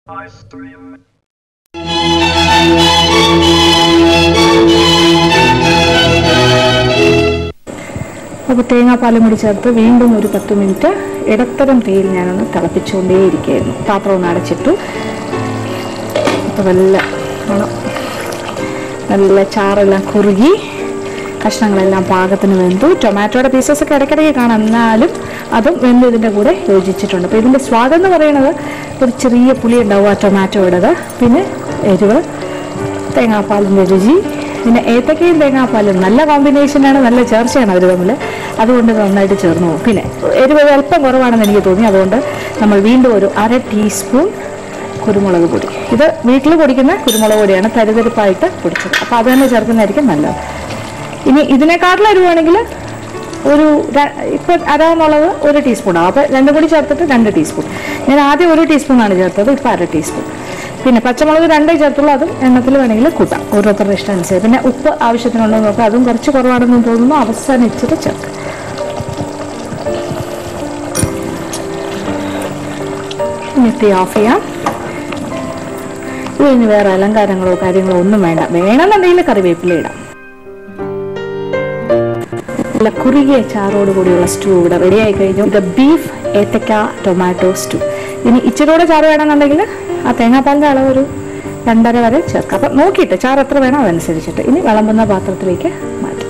അപ്പോൾ തേങ്ങാപ്പാലും കൂടി ചേർത്ത് വീണ്ടും ഒരു പത്ത് മിനിറ്റ് ഇടത്തരം തീയിൽ ഞാനൊന്ന് തിളപ്പിച്ചുകൊണ്ടേയിരിക്കുകയായിരുന്നു പാത്രം ഒന്ന് അടച്ചിട്ടു അപ്പോൾ നല്ല മണം നല്ല ചാറെല്ലാം കുറുകി കഷ്ണങ്ങളെല്ലാം പാകത്തിന് വെന്തു ടൊമാറ്റോയുടെ പീസസ് ഒക്കെ ഇടയ്ക്കിടയ്ക്ക് കാണാം എന്നാലും അതും വെന്ത് ഇതിൻ്റെ കൂടെ യോജിച്ചിട്ടുണ്ട് അപ്പോൾ ഇതിൻ്റെ സ്വാദം എന്ന് പറയുന്നത് ഒരു ചെറിയ പുളി ഉണ്ടാവും ആ ടൊമാറ്റോയുടേത് പിന്നെ എരിവ് തേങ്ങാപ്പാലിൻ്റെ രുചി പിന്നെ ഏത്തക്കയും തേങ്ങാപ്പാലും നല്ല കോമ്പിനേഷനാണ് നല്ല ചേർച്ചയാണ് അവർ തമ്മിൽ അതുകൊണ്ട് നന്നായിട്ട് ചേർന്ന് പോകും പിന്നെ എരിവ് അല്പം കുറവാണെന്ന് എനിക്ക് തോന്നി അതുകൊണ്ട് നമ്മൾ വീണ്ടും ഒരു അര ടീസ്പൂൺ കുരുമുളക് പൊടി ഇത് വീട്ടിൽ പൊടിക്കുന്ന കുരുമുളക് പൊടിയാണ് തരിതരിപ്പായിട്ട് പൊടിച്ചത് അപ്പോൾ അത് തന്നെ ചേർക്കുന്നതായിരിക്കും നല്ലത് ഇനി ഇതിനെക്കാട്ടിലും എരിവാണെങ്കിൽ ഒരു ര- ഇപ്പോൾ അരാന്നുള്ളത് ഒരു ടീസ്പൂണാണ് അപ്പോൾ രണ്ടും കൂടി ചേർത്തിട്ട് രണ്ട് ടീസ്പൂൺ ഞാൻ ആദ്യം ഒരു ടീസ്പൂണാണ് ചേർത്തത് ഇപ്പോൾ അര ടീസ്പൂൺ പിന്നെ പച്ചമുളക് രണ്ടേ ചേർത്തുള്ളൂ അതും എണ്ണത്തിൽ വേണമെങ്കിൽ കൂട്ടാം ഓരോരുത്തരുടെ ഇഷ്ടം അനുസരിച്ച് പിന്നെ ഉപ്പ് ആവശ്യത്തിനുണ്ടോ എന്ന് നോക്കാം അതും കുറച്ച് കുറവാണെന്ന് തോന്നുന്നു അവസാനം ഇച്ചിരി ചേർക്കാം ഇനി തീ ഓഫ് ചെയ്യാം ഇത് ഇനി വേറെ അലങ്കാരങ്ങളോ കാര്യങ്ങളോ ഒന്നും വേണ്ട വേണമെന്നുണ്ടെങ്കിൽ കറിവേപ്പില ഇടാം നല്ല കുറുകിയ ചാറോട് കൂടിയുള്ള സ്റ്റൂ ഇവിടെ റെഡി ആയി കഴിഞ്ഞു ഇത് ബീഫ് ഏത്തക്ക ടൊമാറ്റോ സ്റ്റൂ ഇനി ഇച്ചിരി കൂടെ ചാറ് വേണമെന്നുണ്ടെങ്കിൽ ആ തേങ്ങാപ്പാലിൻ്റെ അളവ് ഒരു രണ്ടര വരെ ചേർക്കാം അപ്പം നോക്കിയിട്ട് ചാറ് എത്ര വേണം അതനുസരിച്ചിട്ട് ഇനി വിളമ്പുന്ന പാത്രത്തിലേക്ക് മാറ്റാം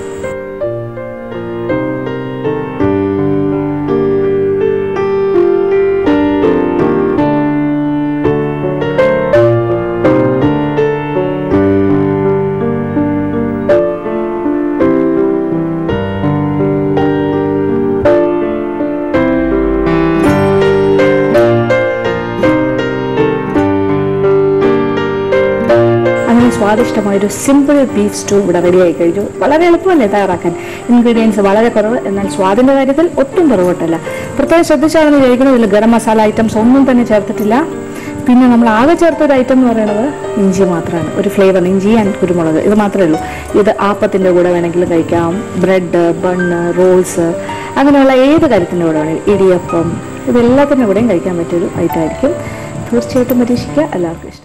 അങ്ങനെ സ്വാദിഷ്ടമായ ഒരു സിമ്പിൾ ബീഫ് സ്റ്റൂ ഇവിടെ റെഡി ആയി കഴിഞ്ഞു വളരെ എളുപ്പമല്ലേ തയ്യാറാക്കാൻ ഇൻഗ്രീഡിയൻസ് വളരെ കുറവ് എന്നാൽ സ്വാദിന്റെ കാര്യത്തിൽ ഒട്ടും പുറകോട്ടല്ല പ്രത്യേകം ശ്രദ്ധിച്ചാണെന്ന് വിചാരിക്കുന്നത് ഇതിൽ ഗരം മസാല ഐറ്റംസ് ഒന്നും തന്നെ ചേർത്തിട്ടില്ല പിന്നെ നമ്മൾ ആകെ ചേർത്ത ഒരു ഐറ്റം എന്ന് പറയുന്നത് ഇഞ്ചി മാത്രമാണ് ഒരു ഫ്ലേവർ ഇഞ്ചി ആൻഡ് കുരുമുളക് ഇത് മാത്രമേ ഉള്ളൂ ഇത് ആപ്പത്തിൻ്റെ കൂടെ വേണമെങ്കിൽ കഴിക്കാം ബ്രെഡ് ബണ്ണ് റോൾസ് അങ്ങനെയുള്ള ഏത് കാര്യത്തിൻ്റെ കൂടെ വേണമെങ്കിൽ ഇടിയപ്പം ഇതെല്ലാത്തിൻ്റെ കൂടെയും കഴിക്കാൻ പറ്റിയൊരു ഐറ്റം ആയിരിക്കും തീർച്ചയായിട്ടും പരീക്ഷിക്കുക എല്ലാവർക്കും ഇഷ്ടം